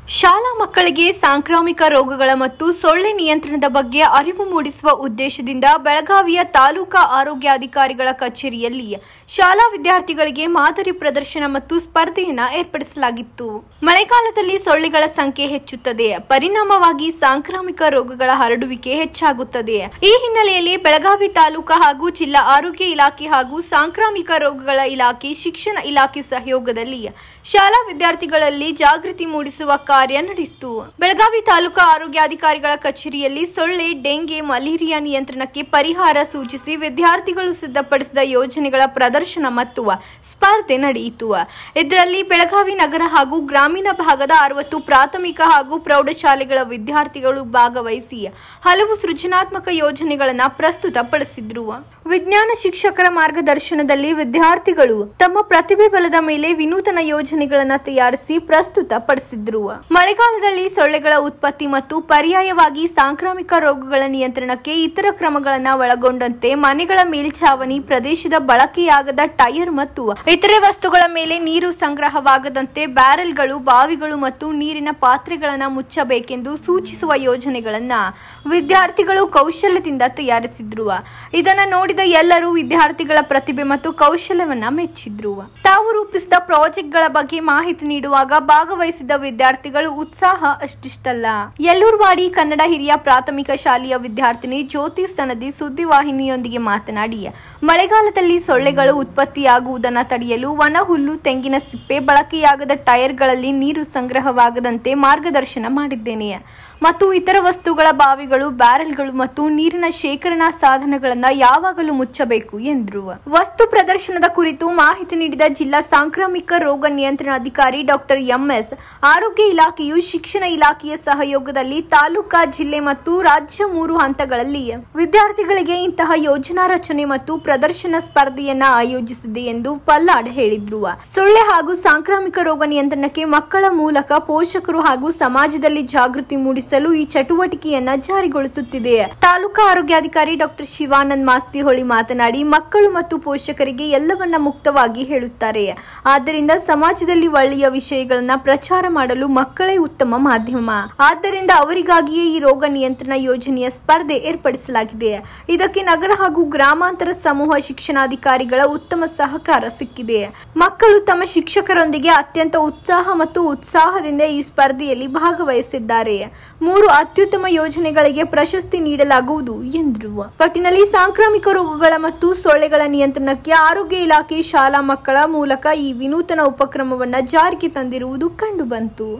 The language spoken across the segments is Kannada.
ಶಾಲಾ ಮಕ್ಕಳಿಗೆ ಸಾಂಕ್ರಾಮಿಕ ರೋಗಗಳ ಮತ್ತು ಸೊಳ್ಳೆ ನಿಯಂತ್ರಣದ ಬಗ್ಗೆ ಅರಿವು ಮೂಡಿಸುವ ಉದ್ದೇಶದಿಂದ ಬೆಳಗಾವಿಯ ತಾಲೂಕಾ ಆರೋಗ್ಯಾಧಿಕಾರಿಗಳ ಕಚೇರಿಯಲ್ಲಿ ಶಾಲಾ ವಿದ್ಯಾರ್ಥಿಗಳಿಗೆ ಮಾದರಿ ಪ್ರದರ್ಶನ ಮತ್ತು ಸ್ಪರ್ಧೆಯನ್ನ ಏರ್ಪಡಿಸಲಾಗಿತ್ತು ಮಳೆಗಾಲದಲ್ಲಿ ಸೊಳ್ಳೆಗಳ ಸಂಖ್ಯೆ ಹೆಚ್ಚುತ್ತದೆ ಪರಿಣಾಮವಾಗಿ ಸಾಂಕ್ರಾಮಿಕ ರೋಗಗಳ ಹರಡುವಿಕೆ ಹೆಚ್ಚಾಗುತ್ತದೆ ಈ ಹಿನ್ನೆಲೆಯಲ್ಲಿ ಬೆಳಗಾವಿ ತಾಲೂಕಾ ಹಾಗೂ ಜಿಲ್ಲಾ ಆರೋಗ್ಯ ಇಲಾಖೆ ಹಾಗೂ ಸಾಂಕ್ರಾಮಿಕ ರೋಗಗಳ ಇಲಾಖೆ ಶಿಕ್ಷಣ ಇಲಾಖೆ ಸಹಯೋಗದಲ್ಲಿ ಶಾಲಾ ವಿದ್ಯಾರ್ಥಿಗಳಲ್ಲಿ ಜಾಗೃತಿ ಮೂಡಿಸುವ ಕಾರ್ಯ ನಡೆಸಿತು ಬೆಳಗಾವಿ ತಾಲೂಕಾ ಆರೋಗ್ಯಾಧಿಕಾರಿಗಳ ಕಚೇರಿಯಲ್ಲಿ ಸೊಳ್ಳೆ ಡೆಂಗೆ ಮಲೇರಿಯಾ ನಿಯಂತ್ರಣಕ್ಕೆ ಪರಿಹಾರ ಸೂಚಿಸಿ ವಿದ್ಯಾರ್ಥಿಗಳು ಸಿದ್ಧಪಡಿಸಿದ ಯೋಜನೆಗಳ ಪ್ರದರ್ಶನ ಮತ್ತು ಸ್ಪರ್ಧೆ ನಡೆಯಿತು ಇದರಲ್ಲಿ ಬೆಳಗಾವಿ ನಗರ ಹಾಗೂ ಗ್ರಾಮೀಣ ಭಾಗದ ಅರವತ್ತು ಪ್ರಾಥಮಿಕ ಹಾಗೂ ಪ್ರೌಢಶಾಲೆಗಳ ವಿದ್ಯಾರ್ಥಿಗಳು ಭಾಗವಹಿಸಿ ಹಲವು ಸೃಜನಾತ್ಮಕ ಯೋಜನೆಗಳನ್ನ ಪ್ರಸ್ತುತಪಡಿಸಿದ್ರು ವಿಜ್ಞಾನ ಶಿಕ್ಷಕರ ಮಾರ್ಗದರ್ಶನದಲ್ಲಿ ವಿದ್ಯಾರ್ಥಿಗಳು ತಮ್ಮ ಪ್ರತಿಭೆ ಬಲದ ಮೇಲೆ ವಿನೂತನ ಯೋಜನೆಗಳನ್ನ ತಯಾರಿಸಿ ಪ್ರಸ್ತುತಪಡಿಸಿದ್ರು ಮಳೆಗಾಲದಲ್ಲಿ ಸೊಳ್ಳೆಗಳ ಉತ್ಪತ್ತಿ ಮತ್ತು ಪರ್ಯಾಯವಾಗಿ ಸಾಂಕ್ರಾಮಿಕ ರೋಗಗಳ ನಿಯಂತ್ರಣಕ್ಕೆ ಇತರ ಕ್ರಮಗಳನ್ನ ಒಳಗೊಂಡಂತೆ ಮನೆಗಳ ಮೇಲ್ಛಾವಣಿ ಪ್ರದೇಶದ ಬಳಕೆಯಾಗದ ಟೈರ್ ಮತ್ತು ಇತರೆ ವಸ್ತುಗಳ ಮೇಲೆ ನೀರು ಸಂಗ್ರಹವಾಗದಂತೆ ಬ್ಯಾರೆಲ್ಗಳು ಬಾವಿಗಳು ಮತ್ತು ನೀರಿನ ಪಾತ್ರೆಗಳನ್ನ ಮುಚ್ಚಬೇಕೆಂದು ಸೂಚಿಸುವ ಯೋಜನೆಗಳನ್ನ ವಿದ್ಯಾರ್ಥಿಗಳು ಕೌಶಲ್ಯದಿಂದ ತಯಾರಿಸಿದ್ರು ಇದನ್ನ ನೋಡಿದ ಎಲ್ಲರೂ ವಿದ್ಯಾರ್ಥಿಗಳ ಪ್ರತಿಭೆ ಮತ್ತು ಕೌಶಲ್ಯವನ್ನ ಮೆಚ್ಚಿದ್ರು ತಾವು ರೂಪಿಸಿದ ಪ್ರಾಜೆಕ್ಟ್ಗಳ ಬಗ್ಗೆ ಮಾಹಿತಿ ನೀಡುವಾಗ ಭಾಗವಹಿಸಿದ ವಿದ್ಯಾರ್ಥಿಗಳು ಉತ್ಸಾಹ ಅಷ್ಟಿಷ್ಟಲ್ಲ ಯಲ್ಲೂರ್ವಾಡಿ ಕನ್ನಡ ಹಿರಿಯ ಪ್ರಾಥಮಿಕ ಶಾಲೆಯ ವಿದ್ಯಾರ್ಥಿನಿ ಜ್ಯೋತಿ ಸನದಿ ಸುದ್ದಿವಾಹಿನಿಯೊಂದಿಗೆ ಮಾತನಾಡಿ ಮಳೆಗಾಲದಲ್ಲಿ ಸೊಳ್ಳೆಗಳು ಉತ್ಪತ್ತಿಯಾಗುವುದನ್ನು ತಡೆಯಲು ವನ ಹುಲ್ಲು ತೆಂಗಿನ ಸಿಪ್ಪೆ ಬಳಕೆಯಾಗದ ಟೈರ್ಗಳಲ್ಲಿ ನೀರು ಸಂಗ್ರಹವಾಗದಂತೆ ಮಾರ್ಗದರ್ಶನ ಮಾಡಿದ್ದೇನೆ ಮತ್ತು ಇತರ ವಸ್ತುಗಳ ಬಾವಿಗಳು ಬ್ಯಾರೆಲ್ಗಳು ಮತ್ತು ನೀರಿನ ಶೇಖರಣಾ ಸಾಧನಗಳನ್ನ ಯಾವಾಗಲೂ ಮುಚ್ಚಬೇಕು ಎಂದರು ವಸ್ತು ಪ್ರದರ್ಶನದ ಕುರಿತು ಮಾಹಿತಿ ನೀಡಿದ ಜಿಲ್ಲಾ ಸಾಂಕ್ರಾಮಿಕ ರೋಗ ನಿಯಂತ್ರಣ ಅಧಿಕಾರಿ ಡಾಕ್ಟರ್ ಎಂಎಸ್ ಆರೋಗ್ಯ ಇಲಾಖೆಯು ಶಿಕ್ಷಣ ಇಲಾಖೆಯ ಸಹಯೋಗದಲ್ಲಿ ತಾಲೂಕಾ ಜಿಲ್ಲೆ ಮತ್ತು ರಾಜ್ಯ ಮೂರು ಹಂತಗಳಲ್ಲಿ ವಿದ್ಯಾರ್ಥಿಗಳಿಗೆ ಇಂತಹ ಯೋಜನಾ ರಚನೆ ಮತ್ತು ಪ್ರದರ್ಶನ ಸ್ಪರ್ಧೆಯನ್ನ ಆಯೋಜಿಸಿದೆ ಎಂದು ಪಲ್ಲಾಡ್ ಹೇಳಿದ್ರು ಸೊಳ್ಳೆ ಹಾಗೂ ಸಾಂಕ್ರಾಮಿಕ ರೋಗ ನಿಯಂತ್ರಣಕ್ಕೆ ಮಕ್ಕಳ ಮೂಲಕ ಪೋಷಕರು ಹಾಗೂ ಸಮಾಜದಲ್ಲಿ ಜಾಗೃತಿ ಮೂಡಿಸಲು ಈ ಚಟುವಟಿಕೆಯನ್ನ ಜಾರಿಗೊಳಿಸುತ್ತಿದೆ ತಾಲೂಕಾ ಆರೋಗ್ಯಾಧಿಕಾರಿ ಡಾಕ್ಟರ್ ಶಿವಾನಂದ್ ಮಾಸ್ತಿಹೊಳಿ ಮಾತನಾಡಿ ಮಕ್ಕಳು ಮತ್ತು ಪೋಷಕರಿಗೆ ಎಲ್ಲವನ್ನ ಮುಕ್ತವಾಗಿ ಹೇಳುತ್ತಾರೆ ಆದ್ದರಿಂದ ಸಮಾಜದಲ್ಲಿ ಒಳ್ಳೆಯ ವಿಷಯಗಳನ್ನ ಪ್ರಚಾರ ಮಾಡಲು ಮಕ್ಕಳೇ ಉತ್ತಮ ಮಾಧ್ಯಮ ಆದ್ದರಿಂದ ಅವರಿಗಾಗಿಯೇ ಈ ರೋಗ ನಿಯಂತ್ರಣ ಯೋಜನೆಯ ಸ್ಪರ್ಧೆ ಏರ್ಪಡಿಸಲಾಗಿದೆ ಇದಕ್ಕೆ ನಗರ ಹಾಗೂ ಗ್ರಾಮಾಂತರ ಸಮೂಹ ಶಿಕ್ಷಣಾಧಿಕಾರಿಗಳ ಉತ್ತಮ ಸಹಕಾರ ಸಿಕ್ಕಿದೆ ಮಕ್ಕಳು ತಮ್ಮ ಶಿಕ್ಷಕರೊಂದಿಗೆ ಅತ್ಯಂತ ಉತ್ಸಾಹ ಮತ್ತು ಉತ್ಸಾಹದಿಂದ ಈ ಸ್ಪರ್ಧೆಯಲ್ಲಿ ಭಾಗವಹಿಸಿದ್ದಾರೆ ಮೂರು ಅತ್ಯುತ್ತಮ ಯೋಜನೆಗಳಿಗೆ ಪ್ರಶಸ್ತಿ ನೀಡಲಾಗುವುದು ಎಂದರು ಒಟ್ಟಿನಲ್ಲಿ ಸಾಂಕ್ರಾಮಿಕ ರೋಗಗಳ ಮತ್ತು ಸೊಳ್ಳೆಗಳ ನಿಯಂತ್ರಣಕ್ಕೆ ಆರೋಗ್ಯ ಇಲಾಖೆ ಶಾಲಾ ಮಕ್ಕಳ ಮೂಲಕ ಈ ವಿನೂತನ ಉಪಕ್ರಮವನ್ನ ಜಾರಿಗೆ ತಂದಿರುವುದು ಕಂಡುಬಂತು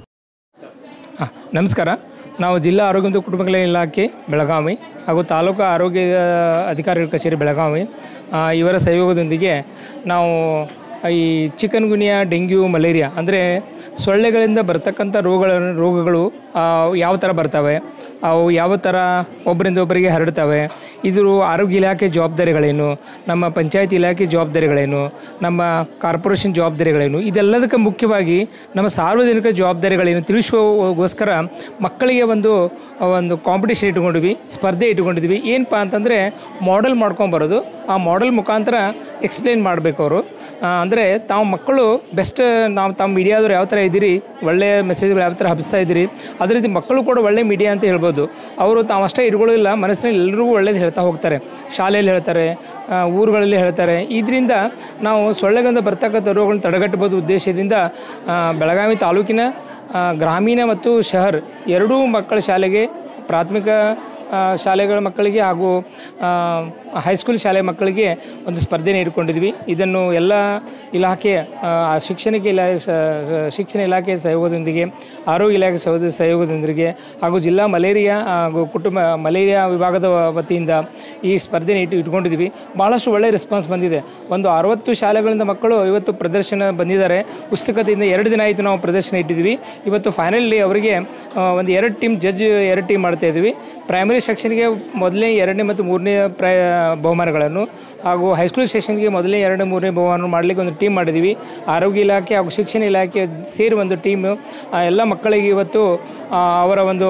ಹಾಂ ನಮಸ್ಕಾರ ನಾವು ಜಿಲ್ಲಾ ಆರೋಗ್ಯ ಮತ್ತು ಕುಟುಂಬ ಕಲ್ಯಾಣ ಇಲಾಖೆ ಬೆಳಗಾವಿ ಹಾಗೂ ತಾಲೂಕು ಆರೋಗ್ಯ ಅಧಿಕಾರಿಗಳ ಕಚೇರಿ ಬೆಳಗಾವಿ ಆ, ಇವರ ಸಹಯೋಗದೊಂದಿಗೆ ನಾವು ಈ ಚಿಕನ್ ಗುನಿಯಾ ಡೆಂಗ್ಯೂ ಮಲೇರಿಯಾ ಅಂದರೆ ಸೊಳ್ಳೆಗಳಿಂದ ಬರ್ತಕ್ಕಂಥ ರೋಗಗಳ ರೋಗಗಳು ಆ, ಯಾವ ಥರ ಬರ್ತವೆ ಅವು ಯಾವ ಥರ ಒಬ್ಬರಿಂದ ಒಬ್ಬರಿಗೆ ಹರಡ್ತವೆ ಇದು ಆರೋಗ್ಯ ಇಲಾಖೆ ಜವಾಬ್ದಾರಿಗಳೇನು ನಮ್ಮ ಪಂಚಾಯತ್ ಇಲಾಖೆ ಜವಾಬ್ದಾರಿಗಳೇನು ನಮ್ಮ ಕಾರ್ಪೊರೇಷನ್ ಜವಾಬ್ದಾರಿಗಳೇನು ಇದೆಲ್ಲದಕ್ಕೆ ಮುಖ್ಯವಾಗಿ ನಮ್ಮ ಸಾರ್ವಜನಿಕ ಜವಾಬ್ದಾರಿಗಳೇನು ತಿಳಿಸುವಗೋಸ್ಕರ ಮಕ್ಕಳಿಗೆ ಒಂದು ಒಂದು ಕಾಂಪಿಟೇಷನ್ ಇಟ್ಕೊಂಡಿದ್ವಿ ಸ್ಪರ್ಧೆ ಇಟ್ಕೊಂಡಿದ್ವಿ ಏನಪ್ಪ ಅಂತಂದರೆ ಮಾಡೆಲ್ ಮಾಡ್ಕೊಂಬರೋದು ಆ ಮಾಡೆಲ್ ಮುಖಾಂತರ ಎಕ್ಸ್ಪ್ಲೇನ್ ಮಾಡಬೇಕು ಅವರು ಅಂದರೆ ತಾವು ಮಕ್ಕಳು ಬೆಸ್ಟ್ ನಾವು ತಾವು ಮೀಡಿಯಾದವ್ರು ಯಾವ ಥರ ಇದ್ದೀರಿ ಒಳ್ಳೆಯ ಮೆಸೇಜ್ಗಳು ಯಾವ ಥರ ಹಬ್ಬಿಸ್ತಾ ಇದ್ದೀರಿ ಅದೇ ರೀತಿ ಮಕ್ಕಳು ಕೂಡ ಒಳ್ಳೆ ಮೀಡಿಯಾ ಅಂತ ಹೇಳ್ಬೋದು ಅವರು ತಾವು ಅಷ್ಟೇ ಇಟ್ಕೊಳ್ಳೋದಿಲ್ಲ ಮನಸ್ಸಿನಲ್ಲಿ ಎಲ್ಲರಿಗೂ ಒಳ್ಳೇದು ಹೇಳ್ತಾ ಹೋಗ್ತಾರೆ ಶಾಲೆಯಲ್ಲಿ ಹೇಳ್ತಾರೆ ಆ, ಊರುಗಳಲ್ಲಿ ಹೇಳ್ತಾರೆ ಇದರಿಂದ ನಾವು ಸೊಳ್ಳೆಗಳಿಂದ ಬರ್ತಕ್ಕಂಥ ರೋಗಗಳನ್ನ ತಡೆಗಟ್ಟಬೋದು ಉದ್ದೇಶದಿಂದ ಆ, ಬೆಳಗಾವಿ ತಾಲೂಕಿನ ಆ, ಗ್ರಾಮೀಣ ಮತ್ತು ಶಹರ್ ಎರಡೂ ಮಕ್ಕಳ ಶಾಲೆಗೆ ಪ್ರಾಥಮಿಕ ಆ, ಶಾಲೆಗಳ ಮಕ್ಕಳಿಗೆ ಹಾಗೂ ಆ, ಹೈಸ್ಕೂಲ್ ಶಾಲೆ ಮಕ್ಕಳಿಗೆ ಒಂದು ಸ್ಪರ್ಧೆನ ಇಟ್ಕೊಂಡಿದ್ವಿ ಇದನ್ನು ಎಲ್ಲ ಇಲಾಖೆ ಆ, ಶಿಕ್ಷಣಿಕ ಇಲಾಖೆ ಸ- ಸ- ಶಿಕ್ಷಣ ಇಲಾಖೆ ಸಹಯೋಗದೊಂದಿಗೆ ಆರೋಗ್ಯ ಇಲಾಖೆ ಸಹಯೋಗ ಸಹಯೋಗದೊಂದಿಗೆ ಹಾಗೂ ಜಿಲ್ಲಾ ಮಲೇರಿಯಾ ಹಾಗೂ ಕುಟುಂಬ ಮಲೇರಿಯಾ ವಿಭಾಗದ ವತಿಯಿಂದ ಈ ಸ್ಪರ್ಧೆನ ಇಟ್ಟು ಇಟ್ಕೊಂಡಿದ್ವಿ ಭಾಳಷ್ಟು ಒಳ್ಳೆಯ ರೆಸ್ಪಾನ್ಸ್ ಬಂದಿದೆ ಒಂದು ಅರವತ್ತು ಶಾಲೆಗಳಿಂದ ಮಕ್ಕಳು ಇವತ್ತು ಪ್ರದರ್ಶನ ಬಂದಿದ್ದಾರೆ ಉತ್ಸುಕತೆಯಿಂದ ಎರಡು ದಿನ ಆಯಿತು ನಾವು ಪ್ರದರ್ಶನ ಇಟ್ಟಿದ್ವಿ ಇವತ್ತು ಫೈನಲಿ ಅವರಿಗೆ ಆ, ಒಂದು ಎರಡು ಟೀಮ್ ಜಡ್ಜ್ ಎರಡು ಟೀಮ್ ಮಾಡ್ತಾ ಇದ್ವಿ ಪ್ರೈಮರಿ ಸೆಕ್ಷನ್ಗೆ ಮೊದಲನೇ ಎರಡನೇ ಮತ್ತು ಮೂರನೇ ಪ್ರೈ ಬಹುಮಾನಗಳನ್ನು ಹಾಗೂ ಹೈಸ್ಕೂಲ್ ಸೆಷನ್ಗೆ ಮೊದಲನೇ ಎರಡನೇ ಮೂರನೇ ಬಹುಮಾನ ಮಾಡಲಿಕ್ಕೆ ಒಂದು ಟೀಮ್ ಮಾಡಿದ್ದೀವಿ ಆರೋಗ್ಯ ಇಲಾಖೆ ಹಾಗೂ ಶಿಕ್ಷಣ ಇಲಾಖೆ ಸೇರಿ ಒಂದು ಟೀಮು ಎಲ್ಲ ಮಕ್ಕಳಿಗೆ ಇವತ್ತು ಆ, ಅವರ ಒಂದು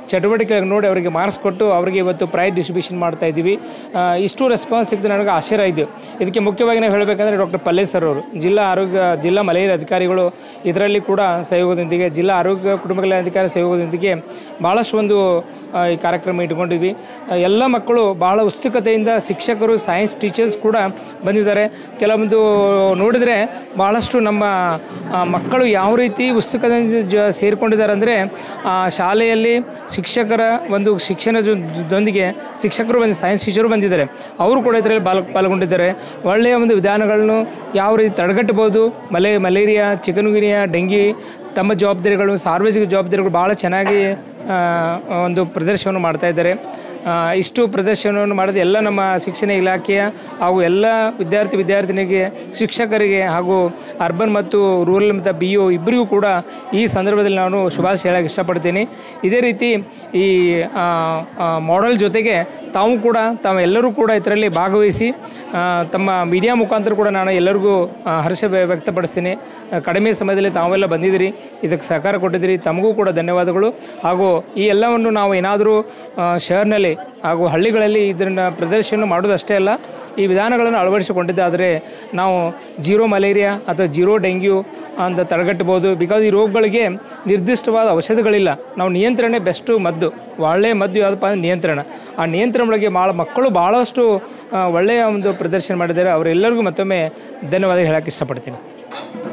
ಚಟುವಟಿಕೆ ನೋಡಿ ಅವರಿಗೆ ಮಾರ್ಕ್ಸ್ ಕೊಟ್ಟು ಅವರಿಗೆ ಇವತ್ತು ಪ್ರೈಸ್ ಡಿಸ್ಟ್ರಿಬ್ಯೂಷನ್ ಮಾಡ್ತಾ ಇದ್ದೀವಿ ಆ, ಇಷ್ಟು ರೆಸ್ಪಾನ್ಸ್ ಸಿಕ್ಕಿದ್ರೆ ನನಗೆ ಆಶ್ಚರ್ಯ ಆಯಿತು ಇದಕ್ಕೆ ಮುಖ್ಯವಾಗಿ ನಾವು ಹೇಳಬೇಕಂದ್ರೆ ಡಾಕ್ಟರ್ ಪಲ್ಲೆ ಸರ್ ಅವರು ಜಿಲ್ಲಾ ಆರೋಗ್ಯ ಜಿಲ್ಲಾ ಮಲೇರಿಯಾ ಅಧಿಕಾರಿಗಳು ಇದರಲ್ಲಿ ಕೂಡ ಸಹಯೋಗದೊಂದಿಗೆ ಜಿಲ್ಲಾ ಆರೋಗ್ಯ ಕುಟುಂಬ ಕಲ್ಯಾಣ ಅಧಿಕಾರಿ ಸಹಯೋಗದೊಂದಿಗೆ ಭಾಳಷ್ಟು ಒಂದು ಆ, ಈ ಕಾರ್ಯಕ್ರಮ ಇಟ್ಕೊಂಡಿದ್ವಿ ಆ, ಎಲ್ಲ ಮಕ್ಕಳು ಭಾಳ ಉತ್ಸುಕತೆಯಿಂದ ಶಿಕ್ಷಕರು ಸೈನ್ಸ್ ಟೀಚರ್ಸ್ ಕೂಡ ಬಂದಿದ್ದಾರೆ ಕೆಲವೊಂದು ನೋಡಿದರೆ ಭಾಳಷ್ಟು ನಮ್ಮ ಆ, ಮಕ್ಕಳು ಯಾವ ರೀತಿ ಉತ್ಸುಕತೆಯಿಂದ ಜ ಸೇರಿಕೊಂಡಿದ್ದಾರೆ ಅಂದರೆ ಶಾಲೆಯಲ್ಲಿ ಶಿಕ್ಷಕರ ಒಂದು ಶಿಕ್ಷಣದೊಂದಿಗೆ ಶಿಕ್ಷಕರು ಬಂದು ಸೈನ್ಸ್ ಟೀಚರು ಬಂದಿದ್ದಾರೆ ಅವರು ಕೂಡ ಇದರಲ್ಲಿ ಪಾಲ್ ಪಾಲ್ಗೊಂಡಿದ್ದಾರೆ ಒಳ್ಳೆಯ ಒಂದು ವಿಧಾನಗಳನ್ನು ಯಾವ ರೀತಿ ತಡೆಗಟ್ಟಬಹುದು ಮಲೆ ಮಲೇರಿಯಾ ಚಿಕನ್ಗುನಿಯಾ ಡೆಂಗಿ ತಮ್ಮ ಜವಾಬ್ದಾರಿಗಳು ಸಾರ್ವಜನಿಕ ಜವಾಬ್ದಾರಿಗಳು ಭಾಳ ಚೆನ್ನಾಗಿ ಆ, ಒಂದು ಪ್ರದರ್ಶನವನ್ನು ಮಾಡ್ತಾ ಇದ್ದಾರೆ ಆ, ಇಷ್ಟು ಪ್ರದರ್ಶನವನ್ನು ಮಾಡಿದ ಎಲ್ಲ ನಮ್ಮ ಶಿಕ್ಷಣ ಇಲಾಖೆಯ ಹಾಗೂ ಎಲ್ಲ ವಿದ್ಯಾರ್ಥಿ ವಿದ್ಯಾರ್ಥಿನಿಗೆ ಶಿಕ್ಷಕರಿಗೆ ಹಾಗೂ ಅರ್ಬನ್ ಮತ್ತು ರೂರಲ್ ಮತ್ತು ಬಿ ಒ ಇಬ್ಬರಿಗೂ ಕೂಡ ಈ ಸಂದರ್ಭದಲ್ಲಿ ನಾನು ಶುಭಾಶಯ ಹೇಳಕ್ಕೆ ಇಷ್ಟಪಡ್ತೀನಿ ಇದೇ ರೀತಿ ಈ ಮಾಡೆಲ್ ಜೊತೆಗೆ ತಾವು ಕೂಡ ತಾವೆಲ್ಲರೂ ಕೂಡ ಇದರಲ್ಲಿ ಭಾಗವಹಿಸಿ ಆ, ತಮ್ಮ ಮೀಡಿಯಾ ಮುಖಾಂತರ ಕೂಡ ನಾನು ಎಲ್ಲರಿಗೂ ಆ, ಹರ್ಷ ವ್ಯ- ವ್ಯಕ್ತಪಡಿಸ್ತೀನಿ ಆ, ಕಡಿಮೆ ಸಮಯದಲ್ಲಿ ತಾವೆಲ್ಲ ಬಂದಿದ್ದೀರಿ ಇದಕ್ಕೆ ಸಹಕಾರ ಕೊಟ್ಟಿದ್ದೀರಿ ತಮಗೂ ಕೂಡ ಧನ್ಯವಾದಗಳು ಹಾಗೂ ಈ ಎಲ್ಲವನ್ನು ನಾವು ಏನಾದರೂ ಶಹರ್ನಲ್ಲಿ ಹಾಗೂ ಹಳ್ಳಿಗಳಲ್ಲಿ ಇದನ್ನು ಪ್ರದರ್ಶನ ಮಾಡೋದಷ್ಟೇ ಅಲ್ಲ ಈ ವಿಧಾನಗಳನ್ನು ಅಳವಡಿಸಿಕೊಂಡಿದ್ದಾದರೆ ನಾವು ಜೀರೋ ಮಲೇರಿಯಾ ಅಥವಾ ಜೀರೋ ಡೆಂಗ್ಯೂ ಅಂತ ತಡೆಗಟ್ಟಬಹುದು ಬಿಕಾಸ್ ಈ ರೋಗಗಳಿಗೆ ನಿರ್ದಿಷ್ಟವಾದ ಔಷಧಿಗಳಿಲ್ಲ ನಾವು ನಿಯಂತ್ರಣೆ ಬೆಸ್ಟು ಮದ್ದು ಒಳ್ಳೆಯ ಮದ್ದು ಯಾವುದಪ್ಪ ಅಂದರೆ ನಿಯಂತ್ರಣ ಆ ನಿಯಂತ್ರಣ ಒಳಗೆ ಭಾಳ ಮಕ್ಕಳು ಭಾಳಷ್ಟು ಆ, ಒಳ್ಳೆಯ ಒಂದು ಪ್ರದರ್ಶನ ಮಾಡಿದ್ದಾರೆ ಅವರೆಲ್ಲರಿಗೂ ಮತ್ತೊಮ್ಮೆ ಧನ್ಯವಾದ ಹೇಳಕ್ಕೆ ಇಷ್ಟಪಡ್ತೀನಿ